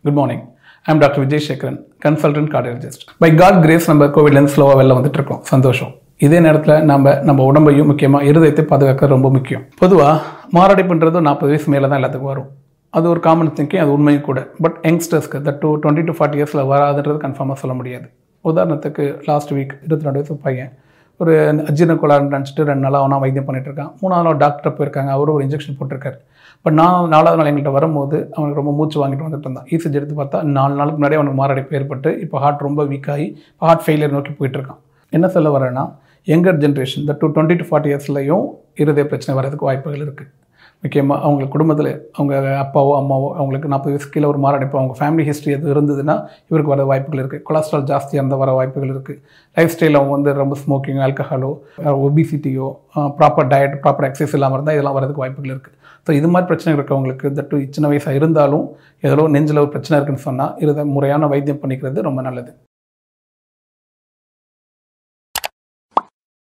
good morning I'm doctor Vijay Sekaran consultant cardiologist by God grace நம்ம கோவிட்லேருந்து ஸ்லோவாக வெளில வந்துட்டு இருக்கோம் சந்தோஷம் இதே நேரத்தில் நம்ம நம்ம உடம்பையும் முக்கியமாக இருதயத்தை பாதுகாக்க ரொம்ப முக்கியம் பொதுவாக மாரடைப்புன்றது நாற்பது வயசு மேலே தான் எல்லாத்துக்கும் வரும் அது ஒரு காமன் திங்கிங் அது உண்மையும் கூட பட் யங்ஸ்டர்ஸ்க்கு the two twenty to forty இயர்ஸில் வராதுன்றது கன்ஃபார்மாக சொல்ல முடியாது உதாரணத்துக்கு லாஸ்ட் வீக் இருபத்தி ரெண்டு வயசு பையன் ஒரு அஜீரண கோளாறு நினச்சிட்டு ரெண்டு நாளாக அவனா வைத்தியம் பண்ணிட்டு இருக்கான் மூணாவது நாள் டாக்டர் போயிருக்காங்க அவரும் ஒரு இன்ஜெக்ஷன் போட்டிருக்காரு பட் நான் நாலாவது நாள் எங்கள்கிட்ட வரும்போது அவனுக்கு ரொம்ப மூச்சு வாங்கிட்டு வந்துட்டு இருந்தான் இசிஜி எடுத்து பார்த்தா நாலு நாளுக்கு முன்னாடி அவனுக்கு மாரடைப்பு ஏற்பட்டு இப்போ ஹார்ட் ரொம்ப வீக் ஆகி ஹார்ட் ஃபெயிலியர் நோக்கி போயிட்டு இருக்கான் என்ன சொல்ல வரேன்னா யங்கர் ஜென்ரேஷன் இந்த டூ டுவெண்ட்டி டு ஃபார்ட்டி இயர்ஸ்லையும் இருதய பிரச்சனை வரதுக்கு வாய்ப்புகள் இருக்குது முக்கியமாக அவங்க குடும்பத்தில் அவங்க அப்பாவோ அம்மாவோ அவங்களுக்கு நாற்பது வயசு கீழே ஒரு மாரடைப்பு அவங்க ஃபேமிலி ஹிஸ்ட்ரி எது இருந்ததுன்னா இவருக்கு வர வாய்ப்புகள் இருக்குது கொலஸ்ட்ரால் ஜாஸ்தியாக இருந்தால் வர வாய்ப்புகள் இருக்குது லைஃப் ஸ்டைல் அவங்க வந்து ரொம்ப ஸ்மோக்கிங் ஆல்கஹாலோ ஒபிசிட்டியோ ப்ராப்பர் டயட் ப்ராப்பர் எக்ஸசைஸ் இல்லாமல் இருந்தால் இதெல்லாம் வரதுக்கு வாய்ப்புகள் இருக்குது ஸோ இது மாதிரி பிரச்சனை இருக்கவங்களுக்கு இந்த டூ சின்ன வயசாக இருந்தாலும் ஏதோ நெஞ்சில் ஒரு பிரச்சனை இருக்குன்னு சொன்னால் இருத முறையான வைத்தியம் பண்ணிக்கிறது ரொம்ப நல்லது